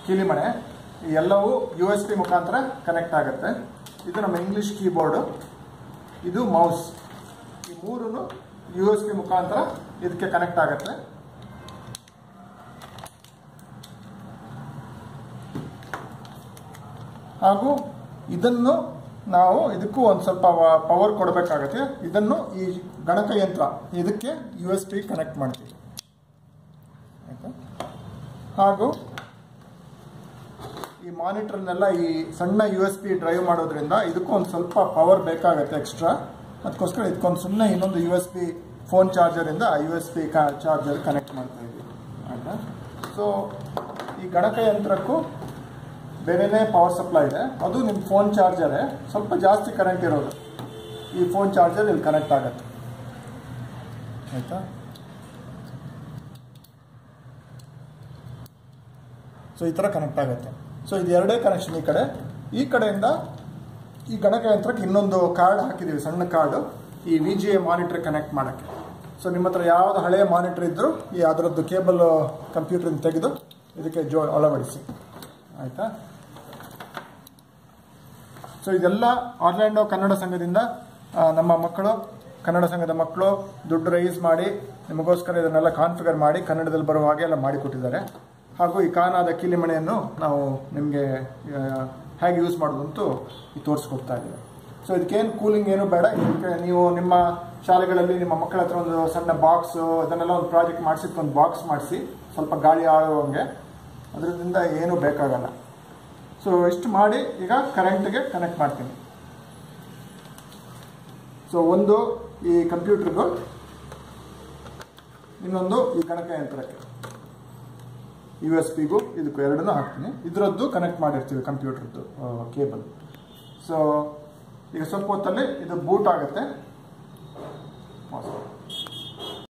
ಕೀಲಿಮಣೆ ಈ ಎಲ್ಲವೂ U S B ಮುಖಾಂತರ ಕನೆಕ್ಟ್ ಆಗುತ್ತೆ ಇದು ನಮ್ಮ ಇಂಗ್ಲಿಷ್ ಕೀಬೋರ್ಡು ಇದು ಮೌಸ್ ಈ ಮೂರೂ ಯು ಎಸ್ ಪಿ ಮುಖಾಂತರ ಇದಕ್ಕೆ ಕನೆಕ್ಟ್ ಆಗುತ್ತೆ ಹಾಗೂ ಇದನ್ನು ನಾವು ಇದಕ್ಕೂ ಒಂದು ಸ್ವಲ್ಪ ಪವರ್ ಕೊಡಬೇಕಾಗತ್ತೆ ಇದನ್ನು ಈ ಗಣಕಯಂತ್ರ ಇದಕ್ಕೆ ಯು ಎಸ್ ಪಿ ಕನೆಕ್ಟ್ ಮಾಡ್ತೀವಿ ಆಯ್ತಾ? ಹಾಗೂ ಈ ಮಾನಿಟರ್ನೆಲ್ಲ ಈ ಸಣ್ಣ ಯು ಎಸ್ ಪಿ ಡ್ರೈವ್ ಮಾಡೋದ್ರಿಂದ ಇದಕ್ಕೂ ಒಂದು ಸ್ವಲ್ಪ ಪವರ್ ಬೇಕಾಗತ್ತೆ ಎಕ್ಸ್ಟ್ರಾ ಅದಕ್ಕೋಸ್ಕರ ಇದಕ್ಕೊಂದು ಸುಮ್ಮನೆ ಇನ್ನೊಂದು ಯು ಎಸ್ ಪಿ ಫೋನ್ ಚಾರ್ಜರಿಂದ U S B charger connect ಮಾಡ್ತಾ ಇದ್ದೀವಿ ಆಯ್ತಾ ಸೊ ಈ ಗಣಕಯಂತ್ರಕ್ಕೂ ಬೇರೆನೇ ಪವರ್ ಸಪ್ಲೈ ಇದೆ ಅದು ನಿಮ್ಮ ಫೋನ್ ಚಾರ್ಜರೇ ಸ್ವಲ್ಪ ಜಾಸ್ತಿ ಕರೆಂಟ್ ಇರೋದು ಈ ಫೋನ್ ಚಾರ್ಜರ್ ಇಲ್ಲಿ ಕನೆಕ್ಟ್ ಆಗುತ್ತೆ ಆಯ್ತಾ ಸೊ ಈ ಥರ ಕನೆಕ್ಟ್ ಆಗುತ್ತೆ ಸೊ ಇದು ಎರಡೇ ಕನೆಕ್ಷನ್ ಈ ಕಡೆ ಈ ಕಡೆಯಿಂದ ಈ ಗಣಕಯಂತ್ರಕ್ಕೆ ಇನ್ನೊಂದು ಕಾರ್ಡ್ ಹಾಕಿದ್ದೀವಿ ಸಣ್ಣ ಕಾರ್ಡು ಈ V G A monitor connect ಮಾಡೋಕ್ಕೆ ಸೊ ನಿಮ್ಮ ಹತ್ರ ಯಾವುದು ಹಳೆಯ ಮಾನಿಟರ್ ಇದ್ದರೂ ಈ ಅದರದ್ದು ಕೇಬಲ್ ಕಂಪ್ಯೂಟ್ರಿಂದ ತೆಗೆದು ಇದಕ್ಕೆ ಜೋ ಅಳವಡಿಸಿ ಆಯಿತಾ ಸೊ ಇದೆಲ್ಲ ಆರ್ಲ್ಯಾಂಡೋ ಕನ್ನಡ ಸಂಘದಿಂದ ಆ, ನಮ್ಮ ಮಕ್ಕಳು ಕನ್ನಡ ಸಂಘದ ಮಕ್ಕಳು ದುಡ್ಡು ರೈಸ್ ಮಾಡಿ ನಿಮಗೋಸ್ಕರ ಇದನ್ನೆಲ್ಲ ಕಾನ್ಫಿಗರ್ ಮಾಡಿ ಕನ್ನಡದಲ್ಲಿ ಬರುವ ಹಾಗೆ ಎಲ್ಲ ಮಾಡಿಕೊಟ್ಟಿದ್ದಾರೆ ಹಾಗೂ ಈ ಕಾನಾದ ಕಿಲಿಮಣೆಯನ್ನು ನಾವು ನಿಮಗೆ ಹೇಗೆ ಯೂಸ್ ಮಾಡೋದು ಅಂತೂ ಈ ತೋರಿಸ್ಕೊಡ್ತಾ ಇದ್ದೀವಿ ಸೊ ಇದಕ್ಕೇನು ಕೂಲಿಂಗ್ ಏನು ಬೇಡ ಇದಕ್ಕೆ ನೀವು ನಿಮ್ಮ ಶಾಲೆಗಳಲ್ಲಿ ನಿಮ್ಮ ಮಕ್ಕಳ ಹತ್ರ ಒಂದು ಸಣ್ಣ ಬಾಕ್ಸ್ ಅದನ್ನೆಲ್ಲ ಒಂದು ಪ್ರಾಜೆಕ್ಟ್ ಮಾಡಿಸಿ ಒಂದು ಬಾಕ್ಸ್ ಮಾಡಿಸಿ ಸ್ವಲ್ಪ ಗಾಳಿ ಆಳುವಂಗೆ ಅದರಿಂದ ಏನೂ ಬೇಕಾಗಲ್ಲ ಸೊ ಇಷ್ಟು ಮಾಡಿ ಈಗ ಕರೆಂಟ್ಗೆ ಕನೆಕ್ಟ್ ಮಾಡ್ತೀನಿ ಸೊ ಒಂದು ಈ ಕಂಪ್ಯೂಟರ್ಗೂ ಇನ್ನೊಂದು ಈ ಗಣಕಯಂತ್ರಕ್ಕೆ ಯು ಎಸ್ ಪಿಗೂ ಇದಕ್ಕೂ ಎರಡನ್ನೂ ಹಾಕ್ತೀನಿ ಇದರದ್ದು ಕನೆಕ್ಟ್ ಮಾಡಿರ್ತೀವಿ ಕಂಪ್ಯೂಟರ್ದು ಕೇಬಲ್ ಸೊ ಈಗ ಸ್ವಲ್ಪ ಹೊತ್ತಲ್ಲಿ ಇದು ಬೂಟ್ ಆಗುತ್ತೆ